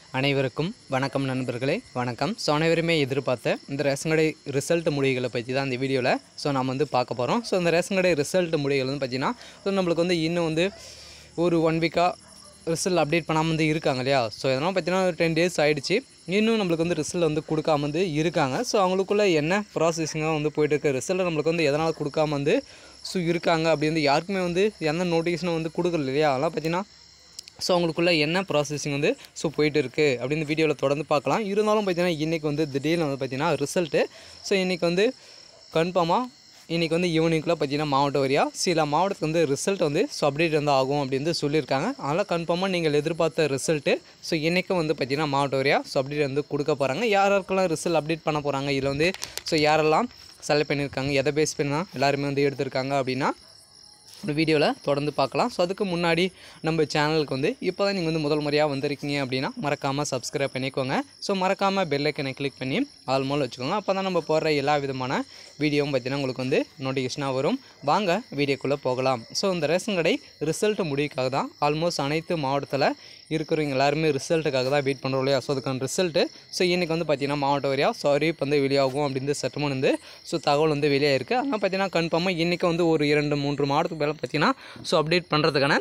அனைவருக்கும் வணக்கம் நண்பர்களே வணக்கம் ஸோ அனைவருமே எதிர்பார்த்த இந்த ரேஷன் கடை ரிசல்ட் முடிவுகளை பற்றி தான் இந்த வீடியோவில் ஸோ நம்ம வந்து பார்க்க போகிறோம் ஸோ இந்த ரேஷன் கடை ரிசல்ட் முடிவுகள் வந்து பார்த்தீங்கன்னா ஸோ நம்மளுக்கு வந்து இன்னும் வந்து ஒரு ஒன் வீக்காக ரிசல்ட் அப்டேட் பண்ணாமல் வந்து இருக்காங்க இல்லையா ஸோ இதெல்லாம் பார்த்தீங்கன்னா ஒரு டென் டேஸ் ஆகிடுச்சு இன்னும் நம்மளுக்கு வந்து ரிசல்ட் வந்து கொடுக்காம வந்து இருக்காங்க ஸோ அவங்களுக்குள்ள என்ன ப்ராசஸிங்காக வந்து போயிட்டு இருக்கு ரிசல்ட் நம்மளுக்கு வந்து எதனால் கொடுக்காம வந்து ஸோ இருக்காங்க அப்படி வந்து யாருக்குமே வந்து எந்த நோட்டிஃபிகேஷனும் வந்து கொடுக்கல இல்லையா அதெல்லாம் பார்த்தீங்கன்னா ஸோ அவங்களுக்குள்ள என்ன ப்ராசஸிங் வந்து ஸோ போயிட்டு இருக்குது அப்படின்னு வீடியோவில் தொடர்ந்து பார்க்கலாம் இருந்தாலும் பார்த்தீங்கன்னா இன்றைக்கி வந்து திடீர்னு வந்து பார்த்தீங்கன்னா ரிசல்ட்டு ஸோ இன்றைக்கி வந்து கன்ஃபார்மாக இன்றைக்கி வந்து ஈவினிங்குள்ளே பார்த்தீங்கன்னா மாவட்ட வரியாக சில மாவட்டத்துக்கு வந்து ரிசல்ட் வந்து ஸோ அப்டேட் வந்து ஆகும் அப்படின்னு வந்து சொல்லியிருக்காங்க அதனால் கன்ஃபார்மாக நீங்கள் எதிர்பார்த்த ரிசல்ட்டு ஸோ இன்றைக்கும் வந்து பார்த்தீங்கன்னா மாவட்ட வரியாக ஸோ அப்டேட் வந்து கொடுக்க போகிறாங்க யார் யாருக்கெல்லாம் ரிசல்ட் அப்டேட் பண்ண போகிறாங்க இதில் வந்து ஸோ யாரெல்லாம் செலக்ட் பண்ணியிருக்காங்க எதை பேஸ் பண்ணி தான் எல்லாருமே வந்து எடுத்திருக்காங்க அப்படின்னா இந்த வீடியோவில் தொடர்ந்து பார்க்கலாம் ஸோ அதுக்கு முன்னாடி நம்ம சேனலுக்கு வந்து இப்போ தான் நீங்கள் வந்து முதல் முறையாக வந்திருக்கீங்க அப்படின்னா மறக்காமல் சப்ஸ்கிரைப் பண்ணிக்கோங்க ஸோ மறக்காமல் பெல் ஐக்கனை கிளிக் பண்ணி ஆல் மோல் வச்சுக்கோங்க அப்போ தான் நம்ம போடுற எல்லா விதமான வீடியோவும் பார்த்தீங்கன்னா உங்களுக்கு வந்து நோட்டிஃபிகேஷனாக வரும் வாங்க வீடியோக்குள்ளே போகலாம் ஸோ இந்த ரேஷன் கடை ரிசல்ட் முடிவுக்காக தான் ஆல்மோஸ்ட் அனைத்து மாவட்டத்தில் இருக்கிறவங்க எல்லாருமே ரிசல்ட்டுக்காக தான் வெயிட் பண்ணுறோம் இல்லையா ஸோ அதுக்கான ரிசல்ட்டு ஸோ இன்றைக்கி வந்து பார்த்தீங்கன்னா மாவட்ட வரியாக சாரி இப்போ வந்து வெளியாகும் அப்படின்னு சட்டமன் வந்து ஸோ தகவல் வந்து வெளியாயிருக்கு அதனால் பார்த்தீங்கன்னா கன்ஃபார்மாக இன்றைக்கி வந்து ஒரு இரண்டு மூன்று மாவட்டத்துக்கு மேலே பார்த்தீங்கன்னா ஸோ அப்டேட் பண்ணுறதுக்கான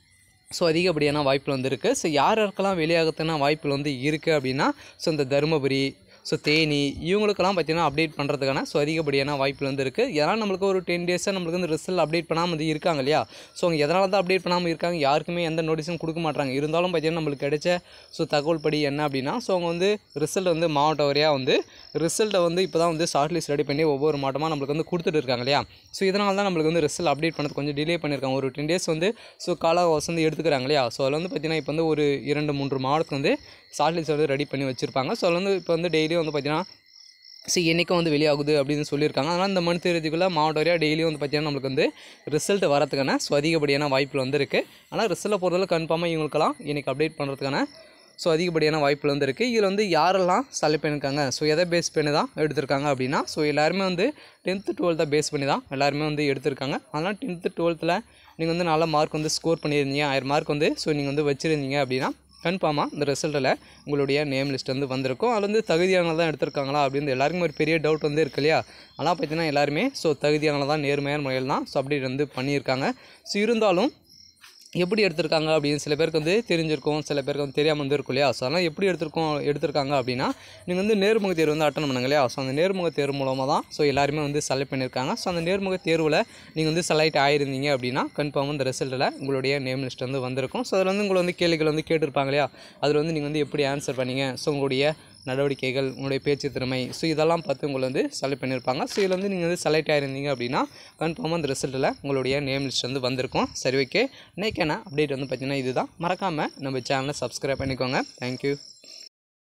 ஸோ அதிகப்படியான வாய்ப்புகள் வந்து இருக்குது ஸோ யார் யாருக்கெல்லாம் வெளியாகிறதுனா வாய்ப்புகள் வந்து இருக்குது அப்படின்னா ஸோ இந்த தருமபுரி ஸோ தேனி இவங்களுக்கெல்லாம் பார்த்தீங்கன்னா அப்டேட் பண்ணுறதுக்கான ஸோ அதிகப்படியான வாய்ப்புகள் வந்து இருக்குது எதனால் நம்மளுக்கு ஒரு டென் டேஸாக நம்மளுக்கு வந்து ரிசல்ட் அப்டேட் பண்ணாமல் வந்து இருக்காங்க இல்லையா ஸோ அவங்க எதனால தான் அப்டேட் பண்ணாமல் இருக்காங்க யாருக்குமே எந்த நோட்டீஸும் கொடுக்க மாட்டாங்க இருந்தாலும் பார்த்தீங்கன்னா நம்மளுக்கு கிடைச்ச ஸோ தகவல் படி என்ன அப்படின்னா ஸோ அவங்க வந்து ரிசல்ட் வந்து மாவட்ட வரையாக வந்து ரிசல்ட்டை வந்து இப்போ தான் வந்து ஷார்ட் லிஸ்ட் ரெடி பண்ணி ஒவ்வொரு மாவட்டமாக நம்மளுக்கு வந்து கொடுத்துட்டு இருக்காங்க இல்லையா ஸோ இதனால தான் நம்மளுக்கு வந்து ரிசல்ட் அப்டேட் பண்ணது கொஞ்சம் டிலே பண்ணியிருக்காங்க ஒரு டென் டேஸ் வந்து ஸோ கால அவகாசம் வந்து எடுத்துக்கிறாங்க இல்லையா ஸோ அதில் வந்து பார்த்தீங்கன்னா இப்போ வந்து ஒரு இரண்டு மூன்று மாவட்டத்துக்கு வந்து ஷார்ட் லிஸ்ட் வந்து ரெடி பண்ணி வச்சுருப்பாங்க ஸோ அதில் வந்து இப்போ வந்து டெய்லியும் வந்து பார்த்தீங்கன்னா ஸோ என்றைக்கும் வந்து வெளியாகுது அப்படின்னு சொல்லியிருக்காங்க அதனால் இந்த மந்த் இறுதிக்குள்ளே மாவட்ட வரையாக டெய்லியும் வந்து பார்த்தீங்கன்னா நம்மளுக்கு வந்து ரிசல்ட் வரதுக்கான ஸோ அதிகப்படியான வாய்ப்புகள் வந்து இருக்குது ஆனால் ரிசல்ட்டை பொறுத்தவரை கன்ஃபார்மாக இவங்களுக்கெல்லாம் இன்றைக்கி அப்டேட் பண்ணுறதுக்கான ஸோ அதிகப்படியான வாய்ப்புகள் வந்து இருக்குது இதில் வந்து யாரெல்லாம் செலக்ட் பண்ணியிருக்காங்க ஸோ எதை பேஸ் பண்ணி தான் எடுத்திருக்காங்க அப்படின்னா ஸோ எல்லாருமே வந்து டென்த்து டுவெல்த்தை பேஸ் பண்ணி தான் எல்லாருமே வந்து எடுத்திருக்காங்க அதனால் டென்த்து டுவெல்த்தில் நீங்கள் வந்து நல்ல மார்க் வந்து ஸ்கோர் பண்ணியிருந்தீங்க ஆயிரம் மார்க் வந்து ஸோ நீங்கள் வந்து வச்சுருந்தீங்க அப்படின்னா கன்ஃபார்மாக இந்த ரிசல்ட்டில் உங்களுடைய நேம் லிஸ்ட் வந்து வந்திருக்கும் அதில் வந்து தகுதியானவங்க தான் எடுத்திருக்காங்களா அப்படின்னு எல்லாருக்குமே ஒரு பெரிய டவுட் வந்து இருக்கு இல்லையா அதெல்லாம் பார்த்தீங்கன்னா எல்லாருமே ஸோ தகுதியானவங்க தான் நேர்மையான முறையில் தான் ஸோ அப்டேட் வந்து பண்ணியிருக்காங்க ஸோ இருந்தாலும் எப்படி எடுத்திருக்காங்க அப்படின்னு சில பேருக்கு வந்து தெரிஞ்சிருக்கும் சில பேருக்கு வந்து தெரியாமல் வந்து இருக்கும் இல்லையா ஸோ அதனால் எப்படி எடுத்திருக்கோம் எடுத்திருக்காங்க அப்படின்னா நீங்கள் வந்து நேர்முக தேர்வு வந்து அட்டன் பண்ணுங்க இல்லையா ஸோ அந்த நேர்முக தேர்வு மூலமாக தான் ஸோ எல்லாருமே வந்து செலக்ட் பண்ணியிருக்காங்க ஸோ அந்த நேர்முக தேர்வில் நீங்கள் வந்து செலக்ட் ஆயிருந்தீங்க அப்படின்னா கன்ஃபார்ம் இந்த ரிசல்ட்டில் உங்களுடைய நேம் லிஸ்ட் வந்து வந்திருக்கும் ஸோ அதில் வந்து உங்களை வந்து கேள்விகள் வந்து கேட்டிருப்பாங்க இல்லையா அதில் வந்து நீங்கள் வந்து எப்படி ஆன்சர் பண்ணீங்க ஸோ உங்களுடைய நடவடிக்கைகள் உங்களுடைய பேச்சு திறமை ஸோ இதெல்லாம் பார்த்து உங்களை வந்து செலக்ட் பண்ணியிருப்பாங்க ஸோ இதில் வந்து நீங்கள் வந்து செலக்ட் ஆயிருந்தீங்க அப்படின்னா கன்ஃபார்மாக அந்த ரிசல்ட்டில் உங்களுடைய நேம் லிஸ்ட் வந்து வந்திருக்கும் சரி ஓகே இன்றைக்கான அப்டேட் வந்து பார்த்தீங்கன்னா இதுதான் மறக்காமல் நம்ம சேனலை சப்ஸ்கிரைப் பண்ணிக்கோங்க தேங்க்யூ